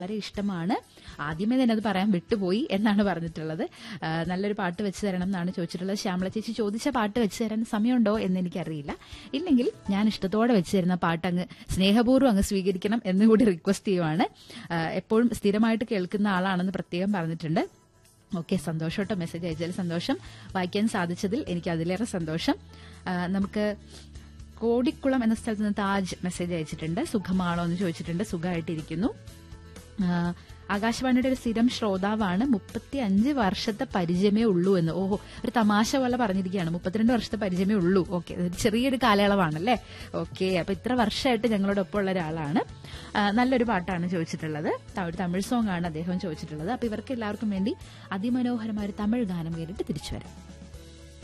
വളരെ ഇഷ്ടമാണ് ആദ്യമേ തന്നെ അത് പറയാൻ വിട്ടുപോയി എന്നാണ് പറഞ്ഞിട്ടുള്ളത് ആ, നല്ലൊരു പാട്ട് വെച്ച് തരണം എന്നാണ് ചോദിച്ചിട്ടുള്ളത് ശ്യാമള ചേച്ചി ചോദിച്ച പാട്ട് വെച്ച് തരാൻ സമയമുണ്ടോ എന്ന് എനിക്കറിയില്ല ഇല്ലെങ്കിൽ ഞാൻ ഇഷ്ടത്തോടെ വെച്ച് തരുന്ന പാട്ട് അങ്ങ് സ്നേഹപൂർവ്വം അങ്ങ് സ്വീകരിക്കണം എന്ന് കൂടി റിക്വസ്റ്റ് ചെയ്യുവാണ് ആ, എപ്പോഴും സ്ഥിരമായിട്ട് കേൾക്കുന്ന ആളാണെന്ന് പ്രത്യേകം പറഞ്ഞിട്ടുണ്ട് ഓക്കെ സന്തോഷം കേട്ടോ മെസ്സേജ് അയച്ചാൽ സന്തോഷം വായിക്കാൻ സാധിച്ചതിൽ എനിക്ക് അതിലേറെ സന്തോഷം ആ, നമുക്ക് കോടിക്കുളം എന്ന സ്ഥലത്ത് നിന്ന് താജ് മെസ്സേജ് അയച്ചിട്ടുണ്ട് സുഖമാണോ എന്ന് ചോദിച്ചിട്ടുണ്ട് സുഖമായിട്ടിരിക്കുന്നു ആ, ആകാശവാണിയുടെ ഒരു സ്ഥിരം ശ്രോതാവാണ് മുപ്പത്തി അഞ്ച് വർഷത്തെ പരിചയമേ ഉള്ളൂ എന്ന് ഓഹോ ഒരു തമാശ പോലെ പറഞ്ഞിരിക്കുകയാണ് മുപ്പത്തിരണ്ട് വർഷത്തെ പരിചയമേ ഉള്ളൂ ഓക്കെ ഒരു ചെറിയൊരു കാലയളവാണല്ലേ ഓക്കെ അപ്പൊ ഇത്ര വർഷമായിട്ട് ഞങ്ങളോടൊപ്പം ഉള്ള ഒരാളാണ് ആ, നല്ലൊരു പാട്ടാണ് ചോദിച്ചിട്ടുള്ളത് ത- ഒരു തമിഴ് സോങ് ആണ് അദ്ദേഹം ചോദിച്ചിട്ടുള്ളത് അപ്പൊ ഇവർക്ക് എല്ലാവർക്കും വേണ്ടി അതിമനോഹരമായ ഒരു തമിഴ് ഗാനം കേട്ടിട്ട് തിരിച്ചു വരാം